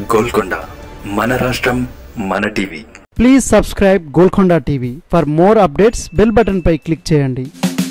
గోల్కొండ మన రాష్ట్రం మన TV please subscribe Golkonda TV for more updates bell button పై క్లిక్ చేయండి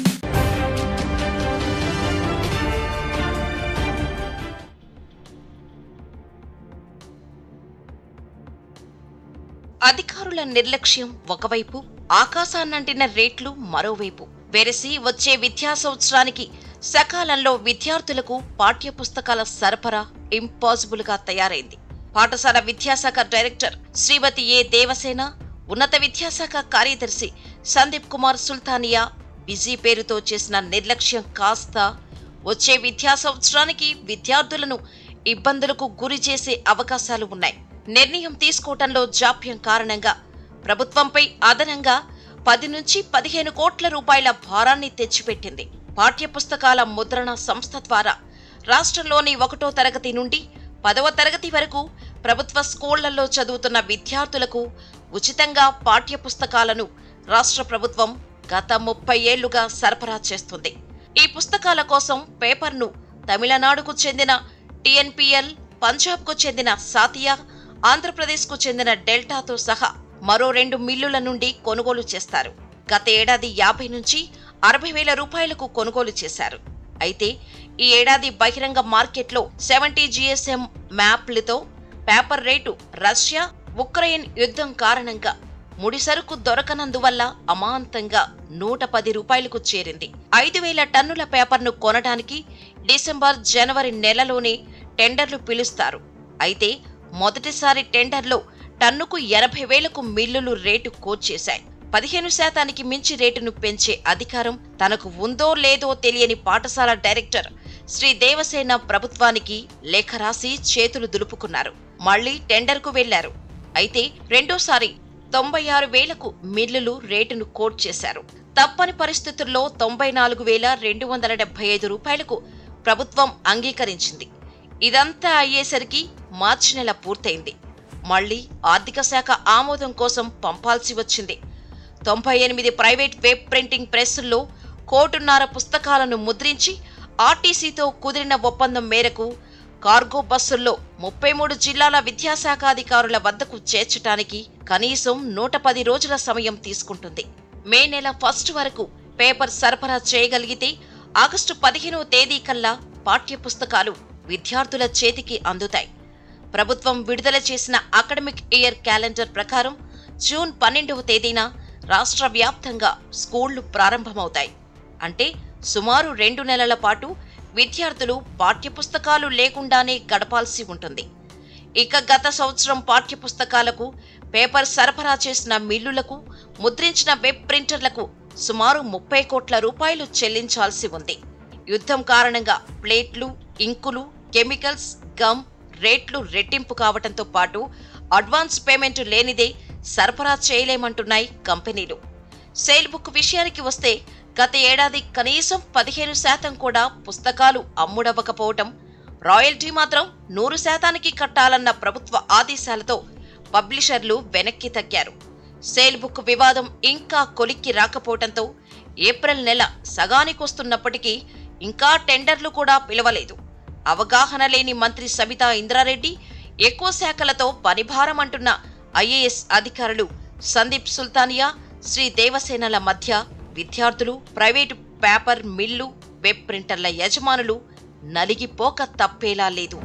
అధికారుల నిర్లక్ష్యం ఒకవైపు ఆకాశాన్నంటిన రేట్లు మరోవైపు వెరసి వచ్చే విద్యా సంవత్సరానికి సకాలంలో విద్యార్థులకు పాఠ్యపుస్తకాల సరఫరా ఇంపాసిబుల్ గా తయారైంది పాఠశాల విద్యాశాఖ డైరెక్టర్ శ్రీమతి ఏ దేవసేన ఉన్నత విద్యాశాఖ కార్యదర్శి సందీప్ కుమార్ సుల్తానియా బిజీ పేరుతో చేసిన నిర్లక్ష్యం కాస్త వచ్చే విద్యా సంవత్సరానికి విద్యార్థులను ఇబ్బందులకు గురి చేసే అవకాశాలు ఉన్నాయి నిర్ణయం తీసుకోవటంలో జాప్యం కారణంగా ప్రభుత్వంపై అదనంగా పది నుంచి పదిహేను కోట్ల రూపాయల భారాన్ని తెచ్చిపెట్టింది పాఠ్యపుస్తకాల ముద్రణ సంస్థ ద్వారా రాష్ట్రంలోని ఒకటో తరగతి నుండి పదవ తరగతి వరకు ప్రభుత్వ స్కూళ్లలో చదువుతున్న విద్యార్థులకు ఉచితంగా పాఠ్యపుస్తకాలను రాష్ట్ర ప్రభుత్వం గత ముప్పై ఏళ్లుగా సరఫరా చేస్తుంది ఈ పుస్తకాల కోసం పేపర్ను తమిళనాడుకు చెందిన టిఎన్పిఎల్ పంజాబ్కు చెందిన సాతియా ఆంధ్రప్రదేశ్కు చెందిన డెల్టాతో సహా మరో రెండు మిల్లుల నుండి కొనుగోలు చేస్తారు గత ఏడాది యాభై నుంచి అరవై వేల రూపాయలకు కొనుగోలు చేశారు అయితే ఈ ఏడాది బహిరంగ మార్కెట్లో సెవెంటీ జిఎస్ఎం మ్యాప్లతో పేపర్ రేటు రష్యా ఉక్రెయిన్ యుద్ధం కారణంగా ముడి సరుకు దొరకనందువల్ల అమాంతంగా నూట పది రూపాయలకు చేరింది ఐదు వేల టన్నుల పేపర్ను కొనడానికి డిసెంబర్ జనవరి నెలలోనే టెండర్లు పిలుస్తారు అయితే మొదటిసారి టెండర్లో టన్నుకు ఎనభై వేలకు మిల్లులు రేటు కోట్ చేశాయి పదిహేను శాతానికి మించి రేటును పెంచే అధికారం తనకు ఉందో లేదో తెలియని పాఠశాల డైరెక్టర్ శ్రీ దేవసేన ప్రభుత్వానికి లేఖ రాసి చేతులు దులుపుకున్నారు మళ్లీ టెండర్కు వెళ్లారు అయితే రెండోసారి తొంభై ఆరు వేలకు మిల్లులు రేటును కోట్ చేశారు తప్పని పరిస్థితుల్లో తొంభై నాలుగు వేల రెండు వందల డెబ్బై ఐదు రూపాయలకు ప్రభుత్వం అంగీకరించింది ఇదంతా అయ్యేసరికి మార్చి నెల పూర్తయింది మళ్లీ ఆర్థిక శాఖ ఆమోదం కోసం పంపాల్సి వచ్చింది తొంభై ఎనిమిది ప్రైవేట్ వెబ్ ప్రింటింగ్ ప్రెస్సుల్లో కోటున్నర పుస్తకాలను ముద్రించి ఆర్టీసీతో కుదిరిన ఒప్పందం మేరకు కార్గో బస్సుల్లో ముప్పై మూడు జిల్లాల విద్యాశాఖాధికారుల వద్దకు చేర్చటానికి కనీసం నూట పది రోజుల సమయం తీసుకుంటుంది మే నెల ఫస్ట్ వరకు పేపర్ సరఫరా చేయగలిగితే ఆగస్టు పదిహేనవ తేదీ కల్లా పాఠ్యపుస్తకాలు విద్యార్థుల చేతికి అందుతాయి ప్రభుత్వం విడుదల చేసిన అకాడమిక్ ఇయర్ క్యాలెండర్ ప్రకారం జూన్ పన్నెండవ తేదీన రాష్ట్ర వ్యాప్తంగా స్కూళ్లు ప్రారంభమవుతాయి అంటే సుమారు రెండు నెలల పాటు విద్యార్థులు పాఠ్యపుస్తకాలు లేకుండానే గడపాల్సి ఉంటుంది ఇక గత సంవత్సరం పాఠ్యపుస్తకాలకు పేపర్ సరఫరా చేసిన మిల్లులకు ముద్రించిన వెబ్ ప్రింటర్లకు సుమారు ముప్పై కోట్ల రూపాయలు చెల్లించాల్సి ఉంది యుద్ధం కారణంగా ప్లేట్లు ఇంకులు కెమికల్స్ గమ్ రేట్లు రెట్టింపు కావటంతో పాటు అడ్వాన్స్ పేమెంట్ లేనిదే సరఫరా చేయలేమంటున్నాయి కంపెనీలు సేల్ బుక్ విషయానికి వస్తే గత ఏడాది కనీసం పదిహేను శాతం కూడా పుస్తకాలు అమ్ముడవ్వకపోవటం రాయల్టీ మాత్రం నూరు శాతానికి కట్టాలన్న ప్రభుత్వ ఆదేశాలతో పబ్లిషర్లు వెనక్కి తగ్గారు సేల్ బుక్ వివాదం ఇంకా కొలిక్కి రాకపోవటంతో ఏప్రిల్ నెల సగానికొస్తున్నప్పటికీ ఇంకా టెండర్లు కూడా పిలవలేదు అవగాహన లేని మంత్రి సబితా ఇంద్రారెడ్డి ఎక్కువ శాఖలతో పనిభారం అంటున్న ఐఏఎస్ అధికారులు సందీప్ సుల్తానియా శ్రీ దేవసేనల మధ్య విద్యార్థులు ప్రైవేటు పేపర్ మిల్లు వెబ్ ప్రింటర్ల యజమానులు నలిగిపోక తప్పేలా లేదు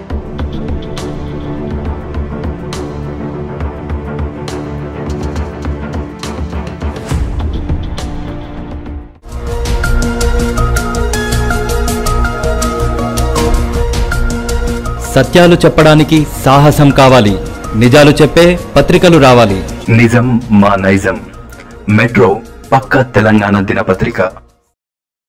సత్యాలు చెప్పడానికి సాహసం కావాలి నిజాలు చెప్పే పత్రికలు రావాలి నిజం మా నైజం మెట్రో పక్క తెలంగాణ దినపత్రిక